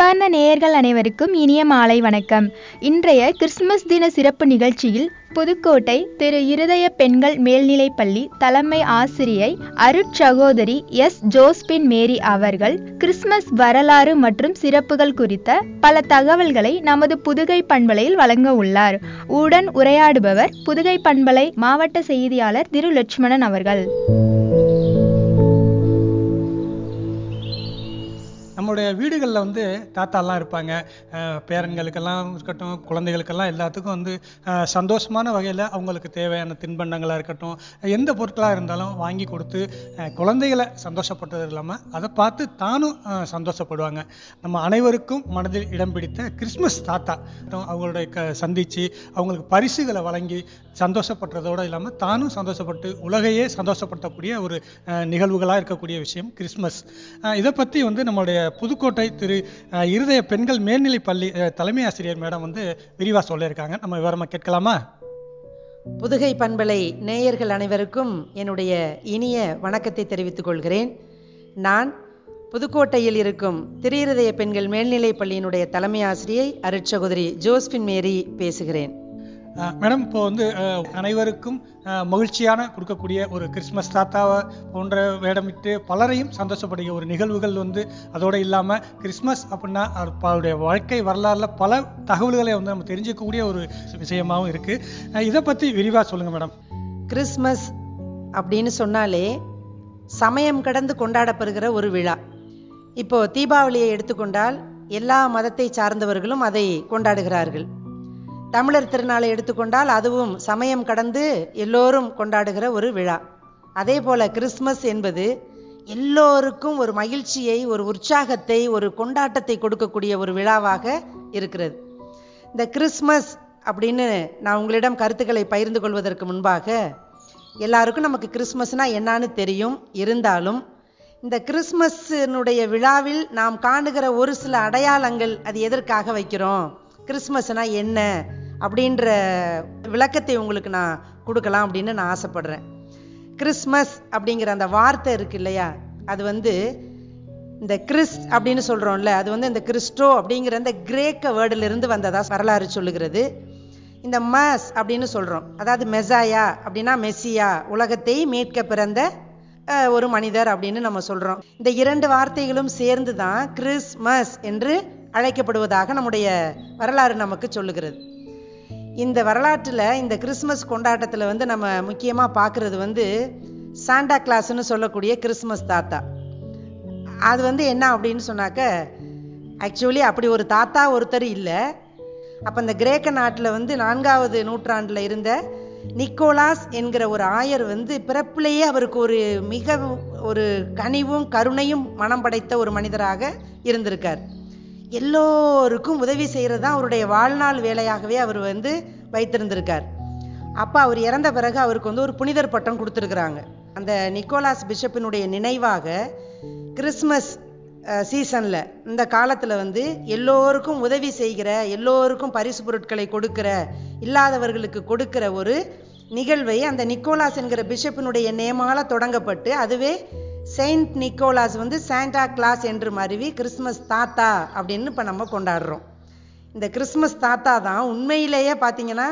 அன்பார்ந்த நேயர்கள் அனைவருக்கும் இனிய மாலை வணக்கம் இன்றைய கிறிஸ்துமஸ் தின சிறப்பு நிகழ்ச்சியில் புதுக்கோட்டை திரு இருதய பெண்கள் மேல்நிலைப்பள்ளி தலைமை ஆசிரியை அருட்சகோதரி எஸ் ஜோஸ்பின் மேரி அவர்கள் கிறிஸ்துமஸ் வரலாறு மற்றும் சிறப்புகள் குறித்த பல தகவல்களை நமது புதுகை பண்பலையில் வழங்க உள்ளார் உடன் உரையாடுபவர் புதுகை பண்பலை மாவட்ட செய்தியாளர் திரு லட்சுமணன் அவர்கள் நம்மளுடைய வீடுகளில் வந்து தாத்தாலாம் இருப்பாங்க அஹ் பேரன்களுக்கெல்லாம் இருக்கட்டும் குழந்தைகளுக்கெல்லாம் எல்லாத்துக்கும் வந்து அஹ் சந்தோஷமான வகையில் அவங்களுக்கு தேவையான தின்பண்டங்களாக இருக்கட்டும் எந்த பொருட்களாக இருந்தாலும் வாங்கி கொடுத்து அஹ் குழந்தைகளை சந்தோஷப்பட்டது இல்லாமல் அதை பார்த்து தானும் அஹ் சந்தோஷப்படுவாங்க நம்ம அனைவருக்கும் மனதில் இடம் பிடித்த கிறிஸ்மஸ் தாத்தா அவங்களுடைய க சந்தித்து அவங்களுக்கு பரிசுகளை வழங்கி சந்தோஷப்படுறதோடு இல்லாமல் தானும் சந்தோஷப்பட்டு உலகையே சந்தோஷப்படுத்தக்கூடிய ஒரு நிகழ்வுகளாக இருக்கக்கூடிய விஷயம் கிறிஸ்மஸ் அஹ் இதை பற்றி வந்து நம்மளுடைய புதுக்கோட்டை திரு அஹ், இருதய பெண்கள் மேல்நிலைப் பள்ளி அஹ், தலைமை ஆசிரியர் மேடம் வந்து விரிவாக சொல்லியிருக்காங்க நம்ம விவரமாக கேட்கலாமா புதுகை பண்பலை நேயர்கள் அனைவருக்கும் என்னுடைய இனிய வணக்கத்தை தெரிவித்துக் கொள்கிறேன் நான் புதுக்கோட்டையில் இருக்கும் திரியிருதய பெண்கள் மேல்நிலைப் பள்ளியினுடைய தலைமை ஆசிரியை அருட்சகோதரி ஜோஸ்பின் மேரி பேசுகிறேன் அஹ், மேடம் இப்போ வந்து அஹ், அனைவருக்கும் அஹ், மகிழ்ச்சியான கொடுக்கக்கூடிய ஒரு கிறிஸ்மஸ் தாத்தாவை போன்ற வேடமிட்டு பலரையும் சந்தோஷப்படுகிற ஒரு நிகழ்வுகள் வந்து அதோடு இல்லாமல் கிறிஸ்மஸ் அப்படின்னா அவருடைய வாழ்க்கை வரலாறுல பல தகவல்களை வந்து நம்ம தெரிஞ்சுக்கக்கூடிய ஒரு விஷயமாகவும் இருக்குது இதை பற்றி விரிவாக சொல்லுங்கள் மேடம் கிறிஸ்மஸ் அப்படின்னு சொன்னாலே சமயம் கடந்து கொண்டாடப்படுகிற ஒரு விழா இப்போ தீபாவளியை எடுத்துக்கொண்டால் எல்லா மதத்தை சார்ந்தவர்களும் அதை கொண்டாடுகிறார்கள் தமிழர் திருநாளை எடுத்துக்கொண்டால் அதுவும் சமயம் கடந்து எல்லோரும் கொண்டாடுகிற ஒரு விழா அதே போல கிறிஸ்மஸ் என்பது எல்லோருக்கும் ஒரு மகிழ்ச்சியை ஒரு உற்சாகத்தை ஒரு கொண்டாட்டத்தை கொடுக்கக்கூடிய ஒரு விழாவாக இருக்கிறது இந்த கிறிஸ்மஸ் அப்படின்னு நான் உங்களிடம் கருத்துக்களை பகிர்ந்து கொள்வதற்கு முன்பாக எல்லாருக்கும் நமக்கு கிறிஸ்மஸ்னா என்னன்னு தெரியும் இருந்தாலும் இந்த கிறிஸ்மஸினுடைய விழாவில் நாம் காணுகிற ஒரு சில அடையாளங்கள் அது எதற்காக வைக்கிறோம் கிறிஸ்மஸ்னா என்ன அப்படின்ற விளக்கத்தை உங்களுக்கு நான் கொடுக்கலாம் அப்படின்னு நான் ஆசைப்படுறேன் கிறிஸ்மஸ் அப்படிங்கிற அந்த வார்த்தை இருக்கு இல்லையா அது வந்து இந்த கிறிஸ் அப்படின்னு சொல்றோம்ல அது வந்து இந்த கிறிஸ்டோ அப்படிங்கிற அந்த கிரேக்க வேர்டுல இருந்து வந்ததா வரலாறு சொல்லுகிறது இந்த மஸ் அப்படின்னு சொல்றோம் அதாவது மெசாயா அப்படின்னா மெஸ்ஸியா உலகத்தை மீட்க பிறந்த அஹ், ஒரு மனிதர் அப்படின்னு நம்ம சொல்றோம் இந்த இரண்டு வார்த்தைகளும் சேர்ந்து தான் கிறிஸ்மஸ் என்று அழைக்கப்படுவதாக நம்முடைய வரலாறு நமக்கு சொல்லுகிறது இந்த வரலாற்றில் இந்த கிறிஸ்மஸ் கொண்டாட்டத்தில் வந்து நம்ம முக்கியமாக பார்க்குறது வந்து சாண்டா கிளாஸ்னு சொல்லக்கூடிய கிறிஸ்மஸ் தாத்தா அது வந்து என்ன அப்படின்னு சொன்னாக்க ஆக்சுவலி அப்படி ஒரு தாத்தா ஒருத்தர் இல்லை அப்போ இந்த கிரேக்க நாட்டில் வந்து நான்காவது நூற்றாண்டில் இருந்த நிக்கோலாஸ் என்கிற ஒரு ஆயர் வந்து பிறப்பிலேயே அவருக்கு ஒரு மிக ஒரு கனிவும் கருணையும் மனம் படைத்த ஒரு மனிதராக இருந்திருக்கார் எல்லோருக்கும் உதவி செய்கிறது தான் அவருடைய வாழ்நாள் வேலையாகவே அவர் வந்து வைத்திருந்திருக்கார் அப்போ அவர் இறந்த பிறகு அவருக்கு வந்து ஒரு புனிதர் பட்டம் கொடுத்துருக்குறாங்க அந்த நிக்கோலாஸ் பிஷப்பினுடைய நினைவாக கிறிஸ்மஸ் சீசனில் இந்த காலத்தில் வந்து எல்லோருக்கும் உதவி செய்கிற எல்லோருக்கும் பரிசு பொருட்களை கொடுக்கிற இல்லாதவர்களுக்கு கொடுக்கிற ஒரு நிகழ்வை அந்த நிக்கோலாஸ் என்கிற பிஷப்பினுடைய நேமால தொடங்கப்பட்டு அதுவே செயின்ட் நிக்கோலாஸ் வந்து சாண்டா கிளாஸ் என்று மருவி கிறிஸ்மஸ் தாத்தா அப்படின்னு இப்போ நம்ம கொண்டாடுறோம் இந்த கிறிஸ்மஸ் தாத்தா தான் உண்மையிலேயே பார்த்தீங்கன்னா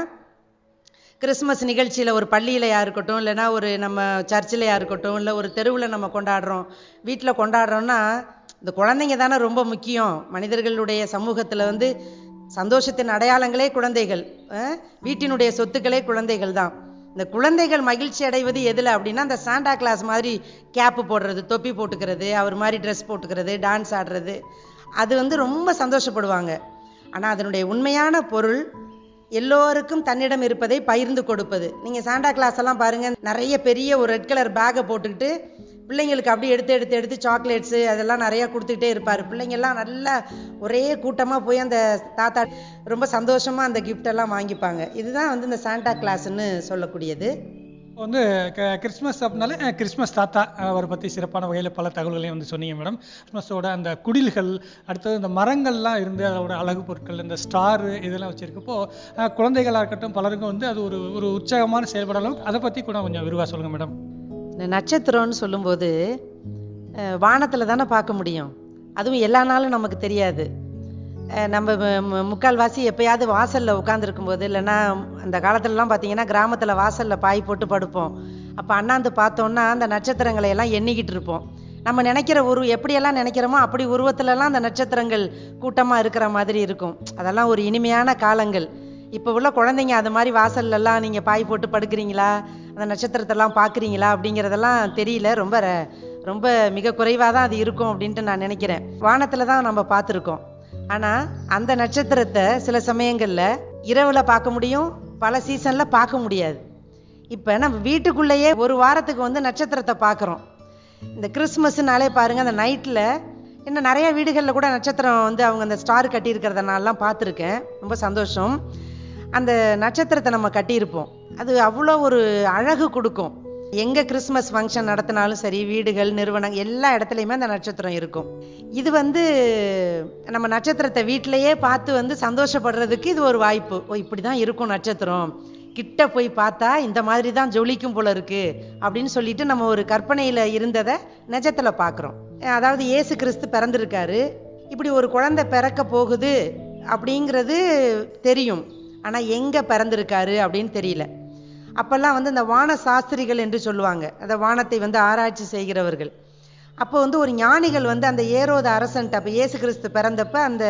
கிறிஸ்மஸ் நிகழ்ச்சியில் ஒரு பள்ளியிலையா இருக்கட்டும் இல்லைன்னா ஒரு நம்ம சர்ச்சிலையா இருக்கட்டும் இல்லை ஒரு தெருவில் நம்ம கொண்டாடுறோம் வீட்டில் கொண்டாடுறோம்னா இந்த குழந்தைங்க தானே ரொம்ப முக்கியம் மனிதர்களுடைய சமூகத்தில் வந்து சந்தோஷத்தின் அடையாளங்களே குழந்தைகள் அஹ், வீட்டினுடைய சொத்துக்களே குழந்தைகள் தான் இந்த குழந்தைகள் மகிழ்ச்சி அடைவது எதில் அப்படின்னா அந்த சாண்டா கிளாஸ் மாதிரி கேப்பு போடுறது தொப்பி போட்டுக்கிறது அவர் மாதிரி ட்ரெஸ் போட்டுக்கிறது டான்ஸ் ஆடுறது அது வந்து ரொம்ப சந்தோஷப்படுவாங்க ஆனால் அதனுடைய உண்மையான பொருள் எல்லோருக்கும் தன்னிடம் இருப்பதை பகிர்ந்து கொடுப்பது நீங்கள் சாண்டா கிளாஸ் எல்லாம் பாருங்க நிறைய பெரிய ஒரு ரெட் கலர் பேக்கை போட்டுக்கிட்டு பிள்ளைங்களுக்கு அப்படியே எடுத்து எடுத்து எடுத்து சாக்லேட்ஸு அதெல்லாம் நிறைய கொடுத்துக்கிட்டே இருப்பார் பிள்ளைங்கெல்லாம் நல்லா ஒரே கூட்டமாக போய் அந்த தாத்தா ரொம்ப சந்தோஷமாக அந்த gift எல்லாம் வாங்கிப்பாங்க இதுதான் வந்து இந்த சாண்டா கிளாஸ்ன்னு சொல்லக்கூடியது இப்போ வந்து க- கிறிஸ்மஸ் அப்படின்னாலே அஹ், கிறிஸ்மஸ் தாத்தா அஹ், அவரை பற்றி சிறப்பான வகையில் பல தகவல்களையும் வந்து சொன்னீங்க மேடம் கிறிஸ்மஸோட அந்த குடில்கள் அடுத்தது இந்த மரங்கள்லாம் இருந்து அதோட அழகு பொருட்கள் இந்த ஸ்டாரு இதெல்லாம் வச்சிருக்கப்போ அஹ், குழந்தைகளா இருக்கட்டும் பலருக்கும் வந்து அது ஒரு ஒரு உற்சாகமான செயல்பட அளவுக்கு அதை பற்றி கூட கொஞ்சம் விரிவாக சொல்லுங்கள் மேடம் இந்த நட்சத்திரம்னு சொல்லும்போது வானத்தில் தானே பார்க்க முடியும் அதுவும் எல்லா நாளும் நமக்கு தெரியாது அஹ் நம்ம மு- மு- முக்கால்வாசி எப்பயாவது வாசல்ல உட்காந்துருக்கும் போது இல்லைன்னா அந்த காலத்துலலாம் பார்த்தீங்கன்னா கிராமத்துல வாசல்ல பாய் போட்டு படுப்போம் அப்ப அண்ணாந்து பார்த்தோம்னா அந்த நட்சத்திரங்களை எல்லாம் எண்ணிக்கிட்டு இருப்போம் நம்ம நினைக்கிற உரு எப்படியெல்லாம் நினைக்கிறோமோ அப்படி உருவத்துலலாம் அந்த நட்சத்திரங்கள் கூட்டமா இருக்கிற மாதிரி இருக்கும் அதெல்லாம் ஒரு இனிமையான காலங்கள் இப்போ உள்ள குழந்தைங்க அது மாதிரி வாசல்ல எல்லாம் நீங்க பாய் போட்டு படுக்கிறீங்களா அந்த நட்சத்திரத்தெல்லாம் பார்க்குறீங்களா அப்படிங்கிறதெல்லாம் தெரியல ரொம்ப ர- ரொம்ப மிக குறைவாக தான் அது இருக்கும் அப்படின்ட்டு நான் நினைக்கிறேன் வானத்துல தான் நம்ம பார்த்துருக்கோம் ஆனா அந்த நட்சத்திரத்தை சில சமயங்கள்ல இரவுல பார்க்க முடியும் பல சீசன்ல பார்க்க முடியாது இப்ப நம்ம வீட்டுக்குள்ளேயே ஒரு வாரத்துக்கு வந்து நட்சத்திரத்தை பார்க்குறோம் இந்த கிறிஸ்மஸ்னாலே பாருங்க அந்த நைட்ல இன்னும் நிறைய வீடுகளில் கூட நட்சத்திரம் வந்து அவங்க அந்த ஸ்டார் கட்டி இருக்கிறதனாலாம் பார்த்துருக்கேன் ரொம்ப சந்தோஷம் அந்த நட்சத்திரத்தை நம்ம கட்டியிருப்போம் அது அவ்வளோ ஒரு அழகு கொடுக்கும் எங்க கிறிஸ்மஸ் ஃபங்க்ஷன் நடத்தினாலும் சரி வீடுகள் நிறுவனம் எல்லா இடத்துலையுமே அந்த நட்சத்திரம் இருக்கும் இது வந்து நம்ம நட்சத்திரத்தை வீட்டிலேயே பார்த்து வந்து சந்தோஷப்படுறதுக்கு இது ஒரு வாய்ப்பு ஓ இப்படிதான் இருக்கும் நட்சத்திரம் கிட்ட போய் பார்த்தா இந்த மாதிரி தான் ஜொலிக்கும் போல இருக்கு அப்படின்னு சொல்லிட்டு நம்ம ஒரு கற்பனையில இருந்ததை நிஜத்துல பார்க்குறோம் அதாவது இயேசு கிறிஸ்து பிறந்திருக்காரு இப்படி ஒரு குழந்தை பிறக்க போகுது அப்படிங்கிறது தெரியும் ஆனா எங்க பிறந்திருக்காரு அப்படின்னு தெரியல அப்பெல்லாம் வந்து இந்த வான சாஸ்திரிகள் என்று சொல்லுவாங்க அந்த வானத்தை வந்து ஆராய்ச்சி செய்கிறவர்கள் அப்போ வந்து ஒரு ஞானிகள் வந்து அந்த ஏரோது அரசன்ட்டு அப்போ இயேசு கிறிஸ்து பிறந்தப்ப அந்த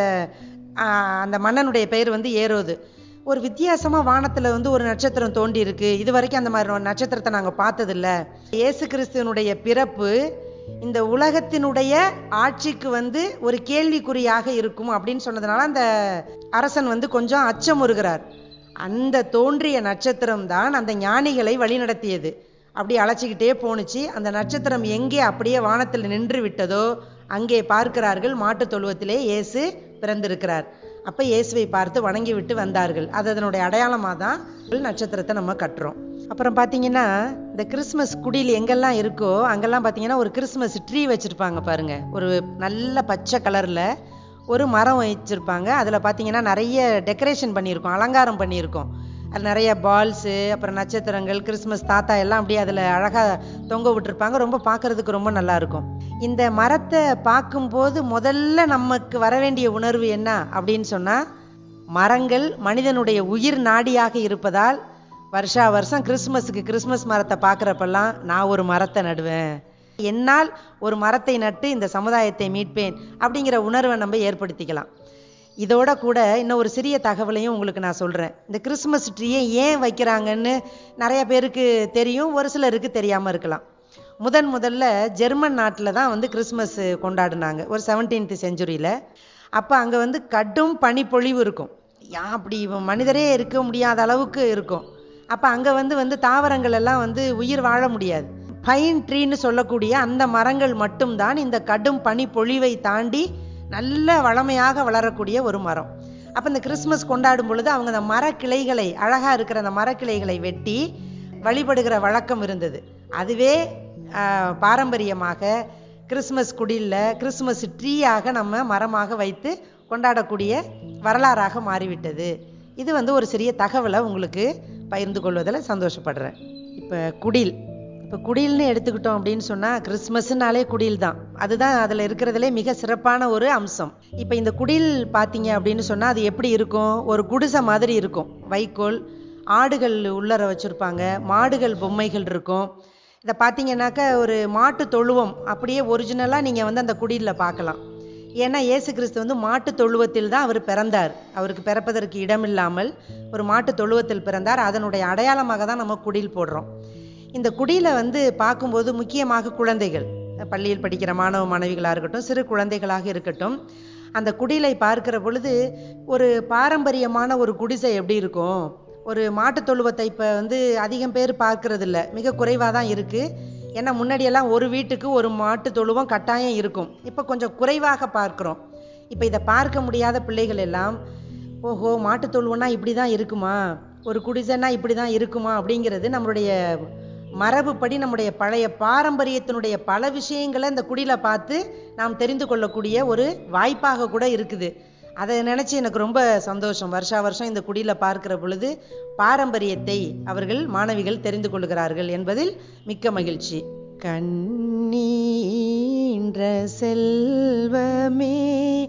ஆஹ், அந்த மன்னனுடைய பெயர் வந்து ஏரோது ஒரு வித்தியாசமா வானத்துல வந்து ஒரு நட்சத்திரம் தோண்டி இருக்கு இது வரைக்கும் அந்த மாதிரி ஒரு நட்சத்திரத்தை நாங்க பார்த்ததில்ல இயேசு கிறிஸ்துவனுடைய பிறப்பு இந்த உலகத்தினுடைய ஆட்சிக்கு வந்து ஒரு கேள்விக்குறியாக இருக்கும் அப்படின்னு சொன்னதுனால அந்த அரசன் வந்து கொஞ்சம் அச்சமுறுகிறார் அந்த தோன்றிய நட்சத்திரம் தான் அந்த ஞானிகளை வழிநடத்தியது அப்படி அழைச்சிக்கிட்டே போணுச்சு அந்த நட்சத்திரம் எங்கே அப்படியே வானத்தில் நின்று விட்டதோ அங்கே பார்க்கிறார்கள் மாட்டுத் தொழுவத்திலே இயேசு பிறந்திருக்கிறார் அப்ப இயேசுவை பார்த்து வணங்கி விட்டு வந்தார்கள் அது அதனுடைய அடையாளமா தான் நட்சத்திரத்தை நம்ம கட்டுறோம் அப்புறம் பாத்தீங்கன்னா இந்த கிறிஸ்மஸ் குடில் எங்கெல்லாம் இருக்கோ அங்கெல்லாம் பாத்தீங்கன்னா ஒரு கிறிஸ்மஸ் ட்ரீ வச்சிருப்பாங்க பாருங்க ஒரு நல்ல பச்சை கலர்ல ஒரு மரம் வச்சிருப்பாங்க அதுல பாத்தீங்கன்னா நிறைய டெக்கரேஷன் பண்ணியிருக்கோம் அலங்காரம் பண்ணியிருக்கோம் அது நிறைய பால்ஸு அப்புறம் நட்சத்திரங்கள் கிறிஸ்மஸ் தாத்தா எல்லாம் அப்படியே அதுல அழகா தொங்க விட்டுருப்பாங்க ரொம்ப பார்க்கிறதுக்கு ரொம்ப நல்லா இருக்கும் இந்த மரத்தை பார்க்கும்போது முதல்ல நமக்கு வர வேண்டிய உணர்வு என்ன அப்படின்னு சொன்னா மரங்கள் மனிதனுடைய உயிர் நாடியாக இருப்பதால் வருஷா வருஷம் கிறிஸ்மஸுக்கு கிறிஸ்மஸ் மரத்தை பார்க்குறப்பெல்லாம் நான் ஒரு மரத்தை நடுவேன் என்னால் ஒரு மரத்தை நட்டு இந்த சமுதாயத்தை மீட்பேன் அப்படிங்கிற உணர்வை நம்ம ஏற்படுத்திக்கலாம் இதோட கூட இன்னும் ஒரு சிறிய தகவலையும் உங்களுக்கு நான் சொல்றேன் இந்த கிறிஸ்மஸ் ட்ரீயை ஏன் வைக்கிறாங்கன்னு நிறைய பேருக்கு தெரியும் ஒரு சிலருக்கு தெரியாம இருக்கலாம் முதன் முதல்ல ஜெர்மன் நாட்டில் தான் வந்து கிறிஸ்மஸ் கொண்டாடினாங்க ஒரு செவன்டீன்த் செஞ்சுரியில அப்போ அங்கே வந்து கடும் பனிப்பொழிவு இருக்கும் யா அப்படி இவன் மனிதரே இருக்க முடியாத அளவுக்கு இருக்கும் அப்போ அங்கே வந்து வந்து தாவரங்கள் எல்லாம் வந்து உயிர் வாழ முடியாது பைன் ட்ரீன்னு சொல்லக்கூடிய அந்த மரங்கள் மட்டும்தான் இந்த கடும் பனி பொழிவை தாண்டி நல்ல வளமையாக வளரக்கூடிய ஒரு மரம் அப்ப இந்த கிறிஸ்மஸ் கொண்டாடும் பொழுது அவங்க அந்த மரக்கிளைகளை அழகா இருக்கிற அந்த மரக்கிளைகளை வெட்டி வழிபடுகிற வழக்கம் இருந்தது அதுவே ஆஹ், பாரம்பரியமாக கிறிஸ்மஸ் குடில்ல கிறிஸ்மஸ் ட்ரீயாக நம்ம மரமாக வைத்து கொண்டாடக்கூடிய வரலாறாக மாறிவிட்டது இது வந்து ஒரு சிறிய தகவலை உங்களுக்கு பகிர்ந்து கொள்வதில் சந்தோஷப்படுறேன் இப்ப குடில் இப்போ குடில்னு எடுத்துக்கிட்டோம் அப்படின்னு சொன்னா கிறிஸ்மஸ்னாலே குடில் தான் அதுதான் அதுல இருக்கிறதுலே மிக சிறப்பான ஒரு அம்சம் இப்போ இந்த குடில் பார்த்தீங்க அப்படின்னு சொன்னா அது எப்படி இருக்கும் ஒரு குடிசை மாதிரி இருக்கும் வைக்கோல் ஆடுகள் உள்ளர வச்சிருப்பாங்க மாடுகள் பொம்மைகள் இருக்கும் இதை பார்த்தீங்கன்னாக்க ஒரு மாட்டு தொழுவம் அப்படியே ஒரிஜினலா நீங்க வந்து அந்த குடில்ல பார்க்கலாம் ஏன்னா இயேசு கிறிஸ்து வந்து மாட்டு தொழுவத்தில் தான் அவர் பிறந்தார் அவருக்கு பிறப்பதற்கு இடமில்லாமல் ஒரு மாட்டு தொழுவத்தில் பிறந்தார் அதனுடைய அடையாளமாக தான் நம்ம குடில் போடுறோம் இந்த குடியில வந்து பார்க்கும்போது முக்கியமாக குழந்தைகள் பள்ளியில் படிக்கிற மாணவ மாணவிகளாக இருக்கட்டும் சிறு குழந்தைகளாக இருக்கட்டும் அந்த குடிலை பார்க்கிற பொழுது ஒரு பாரம்பரியமான ஒரு குடிசை எப்படி இருக்கும் ஒரு மாட்டுத் தொழுவத்தை இப்ப வந்து அதிகம் பேர் பார்க்கறது இல்ல மிக குறைவா தான் இருக்கு ஏன்னா முன்னாடியெல்லாம் ஒரு வீட்டுக்கு ஒரு மாட்டு தொழுவம் கட்டாயம் இருக்கும் இப்ப கொஞ்சம் குறைவாக பார்க்கிறோம் இப்ப இதை பார்க்க முடியாத பிள்ளைகள் எல்லாம் ஓஹோ மாட்டுத் தொழுவம்னா இப்படிதான் இருக்குமா ஒரு குடிசைன்னா இப்படிதான் இருக்குமா அப்படிங்கிறது நம்மளுடைய மரபுப்படி நம்முடைய பழைய பாரம்பரியத்தினுடைய பல விஷயங்களை இந்த குடியில பார்த்து நாம் தெரிந்து கொள்ளக்கூடிய ஒரு வாய்ப்பாக கூட இருக்குது அதை நினைச்சு எனக்கு ரொம்ப சந்தோஷம் வருஷா வருஷம் இந்த குடியில பார்க்கிற பொழுது பாரம்பரியத்தை அவர்கள் மாணவிகள் தெரிந்து கொள்கிறார்கள் என்பதில் மிக்க மகிழ்ச்சி கண்ணீன்ற செல்வமே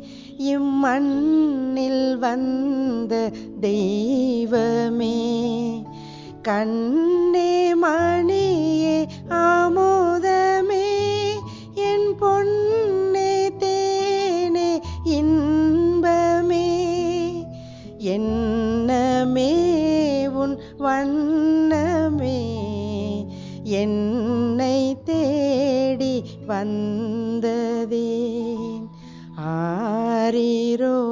இம்மண்ணில் வந்த தெய்வமே கண்ணே மணியே ஆமோதமே என் பொன்னே தேனே இன்பமே என்னமே உன் வண்ணமே என்னை தேடி வந்ததேன் ஆரிரோ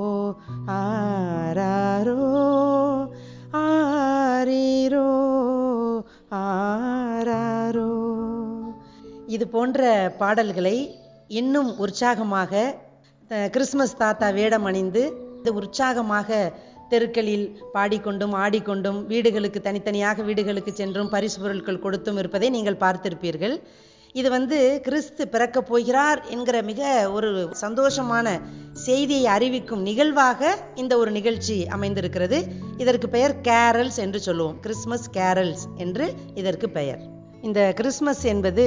ஆராரோ ஆரிரோ ஆராரோ இது போன்ற பாடல்களை இன்னும் உற்சாகமாக அஹ், கிறிஸ்மஸ் தாத்தா வேடம் அணிந்து இது உற்சாகமாக தெருக்களில் பாடிக்கொண்டும் ஆடிக்கொண்டும் வீடுகளுக்கு தனித்தனியாக வீடுகளுக்கு சென்றும் பரிசு பொருட்கள் கொடுத்தும் இருப்பதை நீங்கள் பார்த்திருப்பீர்கள் இது வந்து கிறிஸ்து பிறக்கப் போகிறார் என்கிற மிக ஒரு சந்தோஷமான செய்தியை அறிவிக்கும் நிகழ்வாக இந்த ஒரு நிகழ்ச்சி அமைந்திருக்கிறது இதற்கு பெயர் கேரல்ஸ் என்று சொல்லுவோம் கிறிஸ்மஸ் கேரல்ஸ் என்று இதற்கு பெயர் இந்த கிறிஸ்மஸ் என்பது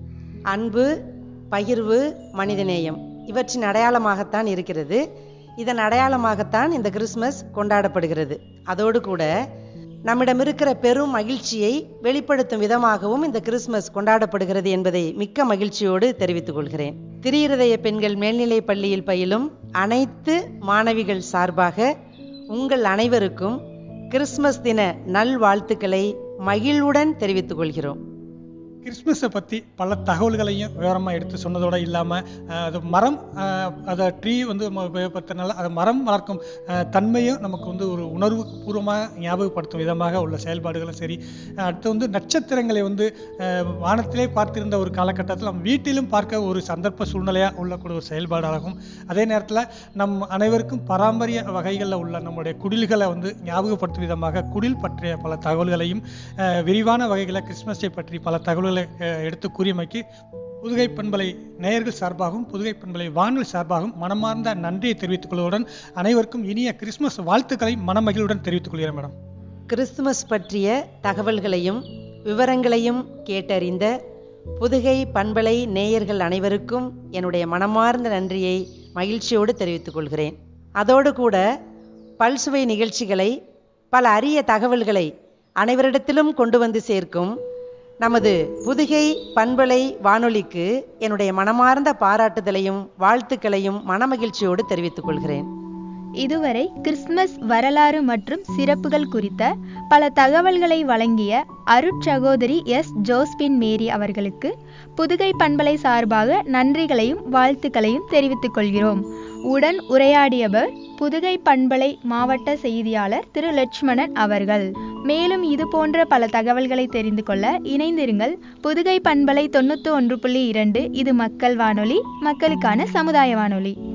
அன்பு பகிர்வு மனிதநேயம் இவற்றின் அடையாளமாகத்தான் இருக்கிறது இதன் அடையாளமாகத்தான் இந்த கிறிஸ்மஸ் கொண்டாடப்படுகிறது அதோடு கூட நம்மிடம் இருக்கிற பெரும் மகிழ்ச்சியை வெளிப்படுத்தும் விதமாகவும் இந்த கிறிஸ்மஸ் கொண்டாடப்படுகிறது என்பதை மிக்க மகிழ்ச்சியோடு தெரிவித்துக் கொள்கிறேன் திரியிருதய பெண்கள் மேல்நிலைப் பள்ளியில் பயிலும் அனைத்து மாணவிகள் சார்பாக உங்கள் அனைவருக்கும் கிறிஸ்மஸ் தின நல்வாழ்த்துக்களை மகிழ்வுடன் தெரிவித்துக் கொள்கிறோம் கிறிஸ்மஸை பற்றி பல தகவல்களையும் விவரமாக எடுத்து சொன்னதோடு இல்லாமல் அது மரம் அஹ், அதை ட்ரீ வந்து நம்ம உபயோகப்படுத்துறதுனால அது மரம் வளர்க்கும் அஹ், தன்மையும் நமக்கு வந்து ஒரு உணர்வு பூர்வமாக ஞாபகப்படுத்தும் விதமாக உள்ள செயல்பாடுகளும் சரி அஹ், அடுத்து வந்து நட்சத்திரங்களை வந்து அஹ், வானத்திலே பார்த்திருந்த ஒரு காலகட்டத்தில் நம்ம வீட்டிலும் பார்க்க ஒரு சந்தர்ப்ப சூழ்நிலையாக உள்ளக்கூடிய ஒரு செயல்பாடாகும் அதே நேரத்தில் நம் அனைவருக்கும் பாரம்பரிய வகைகளில் உள்ள நம்முடைய குடில்களை வந்து ஞாபகப்படுத்தும் விதமாக குடில் பற்றிய பல தகவல்களையும் அஹ், விரிவான வகைகளை கிறிஸ்மஸை பற்றி பல தகவல்களை அஹ், எடுத்து கூறியமைக்கு புதுகை பண்பலை நேயர்கள் சார்பாகவும் புதுகை பண்பலை வானொலி சார்பாகவும் மனமார்ந்த நன்றியை தெரிவித்துக் கொள்வதுடன் அனைவருக்கும் இனிய கிறிஸ்மஸ் வாழ்த்துக்களை மனமகிழ்வுடன் தெரிவித்துக் கொள்கிறேன் மேடம் கிறிஸ்துமஸ் பற்றிய தகவல்களையும் விவரங்களையும் கேட்டறிந்த புதுகை பண்பலை நேயர்கள் அனைவருக்கும் என்னுடைய மனமார்ந்த நன்றியை மகிழ்ச்சியோடு தெரிவித்துக் கொள்கிறேன் அதோடு கூட பல்சுவை நிகழ்ச்சிகளை பல அரிய தகவல்களை அனைவரிடத்திலும் கொண்டு வந்து சேர்க்கும் நமது புதுகை பண்பலை வானொலிக்கு என்னுடைய மனமார்ந்த பாராட்டுதலையும் வாழ்த்துக்களையும் மனமகிழ்ச்சியோடு தெரிவித்துக் கொள்கிறேன் இதுவரை கிறிஸ்மஸ் வரலாறு மற்றும் சிறப்புகள் குறித்த பல தகவல்களை வழங்கிய அருட்சகோதரி எஸ் ஜோஸ்பின் மேரி அவர்களுக்கு புதுகை பண்பலை சார்பாக நன்றிகளையும் வாழ்த்துக்களையும் தெரிவித்துக் கொள்கிறோம் உடன் உரையாடியவர் புதுகை பண்பலை மாவட்ட செய்தியாளர் திரு லட்சுமணன் அவர்கள் மேலும் இது போன்ற பல தகவல்களை தெரிந்து கொள்ள இணைந்திருங்கள் புதுகை பண்பலை தொண்ணூற்றி ஒன்று புள்ளி இரண்டு இது மக்கள் வானொலி மக்களுக்கான சமுதாய வானொலி